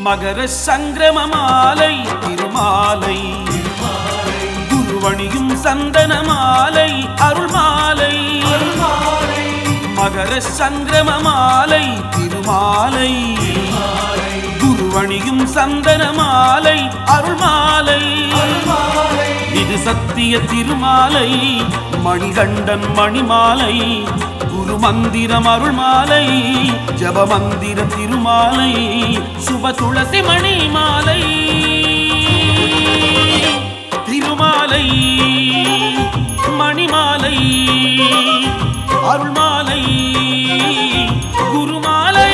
மகர சங்கிரம மாலை திருமாலை குருவணியும் சந்தன மாலை அருள் மாலை மகர சங்கிரம மாலை திருமாலை குருவணியும் சந்தன மாலை அருள் மாலை இது சத்திய திருமாலை மணிகண்டன் மணிமாலை குரு மந்திரம் அருள் மாலை ஜப மந்திர திருமாலை சுப துளசி மணி மாலை திருமாலை மணிமாலை அருள்மாலை குருமாலை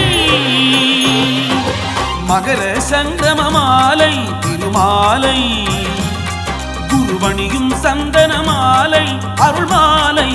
மகர சங்கம மாலை திருமாலை குருவணியும் சந்தன மாலை அருள் மாலை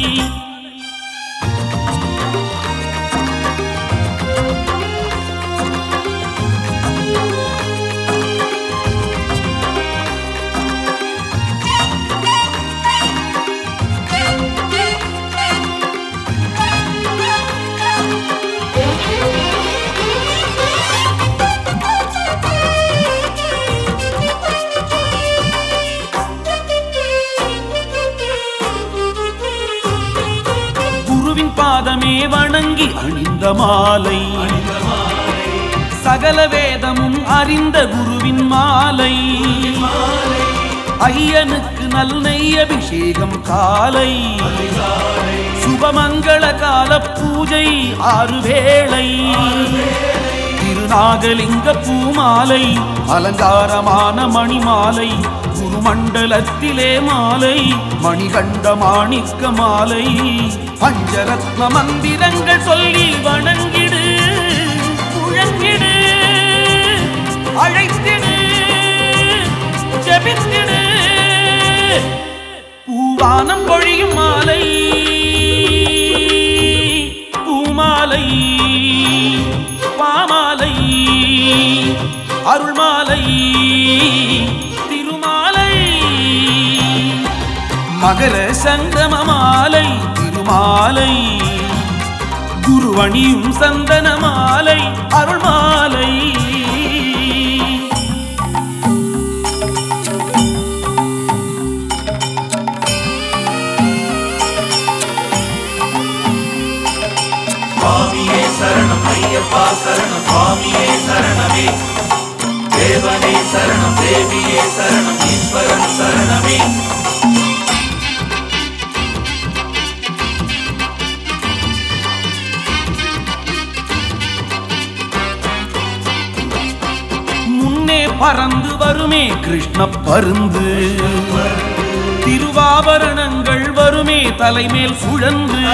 குருவின் பாதமே வணங்கி அணிந்த மாலை சகல வேதமும் அறிந்த குருவின் மாலை ஐயனுக்கு நல்நெய் அபிஷேகம் காலை சுபமங்கள கால பூஜை ஆறு வேளை திருநாகலிங்க பூமாலை அலங்காரமான மணிமாலை குருமண்டலத்திலே மாலை மணிகண்ட மாணிக்க மாலை பஞ்சரத்ன மந்திரங்கள் சொல்லி வணங்கிடு முழங்கிடு அழைத்திடு ஜெபித்திடு பூவானம் பொழியும் மாலை பூமாலை பாமாலை அருள்மாலை திருமாலை மகர சங்கம மாலை திருமாலை குருவணியும் சந்தன மாலை அருள்மாலை சுவாமியே சரணம் ஐயப்பா சரணம் சுவாமியே சரணமே தேவனே சரணம் தேவியே சரணம் ஈஸ்வரன் சரணமே முன்னே பறந்து வருமே கிருஷ்ண பருந்து திருவாபரணங்கள் வருமே தலைமேல் சுழன்று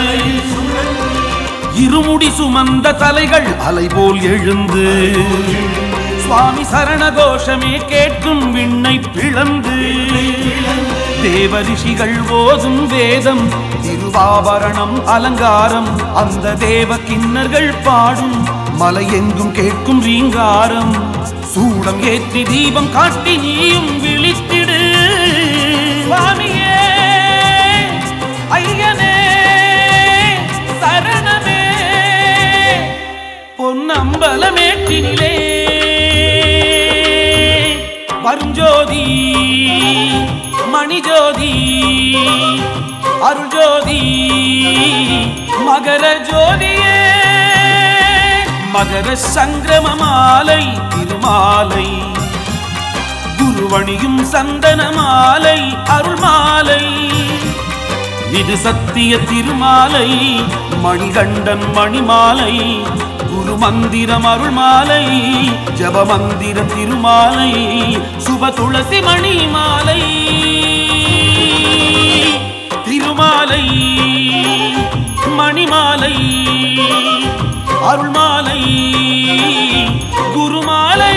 இருமுடி சுமந்த தலைகள் அலை போல் எழுந்து சுவாமி சரண கோஷமே கேட்கும் விண்ணை பிளந்து தேவ ரிஷிகள் ஓதும் வேதம் திருவாபரணம் அலங்காரம் அந்த தேவ கிண்ணர்கள் பாடும் மலை எங்கும் கேட்கும் ரீங்காரம் சூடம் ஏற்றி தீபம் காட்டி நீயும் விழித்திடு சுவாமியே ஐயனே சரணமே பொன்னம்பலமேற்றினிலே வருஞ்சோதி மணிஜோதி அருள்ஜோதி மகர ஜோதியே மகர சங்கிரம மாலை திருமாலை குருவணியும் சந்தன மாலை அருள் மாலை இது சத்திய திருமாலை மணிகண்டன் மணிமாலை குரு மந்திரம் அருள் மாலை ஜப மந்திர திருமாலை சுப துளசி மணி மாலை திருமாலை மணிமாலை அருள்மாலை குருமாலை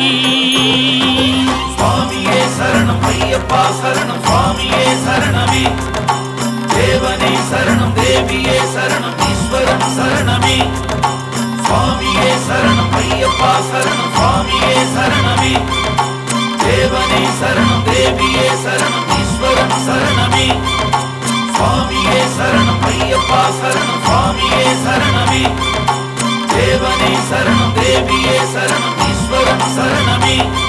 சுவாமியே சரணம் ஐயப்பா சரணம் சுவாமியே சரணமே தேவனே சரணம் தேவியே சரணம் ஈஸ்வரன் சரணமே சுவாமியே சரணம் ஐயப்பா சரணம் சுவாமியே சரணமே தேவனே சரணம் தேவியே சரணம் ஈஸ்வரன் சரணமே சுவாமியே சரணம் ஐயப்பா சரணம் சுவாமியே சரணமே தேவனே சரணம் தேவியே சரணம் ஈஸ்வரன் சரணமே